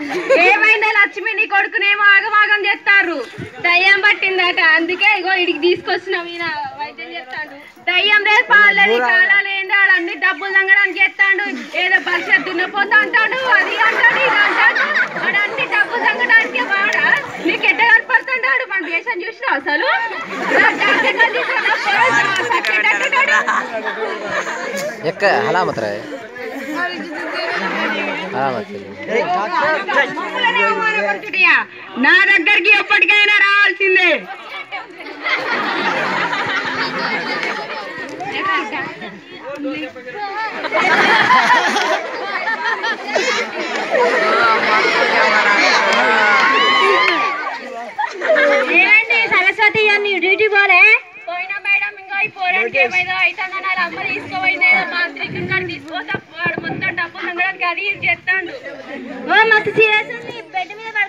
ఏమైందా లక్ష్మి నీ కొడుకునేమో ఆగమాగం చేస్తారు దయ్యం పట్టిందట అందుకే ఇగో ఇడికి తీసుకొచ్చినాం ఈయన వైద్యం చేస్తాడు దయ్యం లేదు పాలేదు కాలాలు ఏంది అన్ని డబ్బులు తంగడానికి చేస్తాడు ఏదో పరిషత్ దున్నపోతా అంటాడు అది అంటాడు ఇది అంటాడు వాడు అన్ని డబ్బులు తంగడానికి వాడా నీకు ఎట్ట కనపడుతుంటాడు మన దేశం చూసినావు అసలు రా, జాగ్రత్తగా తీసుకురా, పోయి, సచ్చేటట్టున్నాడు. ఎక్క హలామత్ రా హలామత్ మమ్మల్ని అవమానపరచుడియా? నా దగ్గరికి ఎప్పటికైనా రావాల్సిందే ఏంటి సరస్వతి అని డ్యూటీ పోలే పోయినా మేడం ఇంకా ఈ పోరానికి ఏమైందో అవుతుందని వాళ్ళ అమ్మ తీసుకోపోయింది ఏదో మాంత్రికం కానీ తీసుకోతా వాడు మొత్తం డబ్బు సంగడానికి అది ఇది చేస్తాడు ఓ మస్తు సీరియస్ ఉంది బెడ్ మీద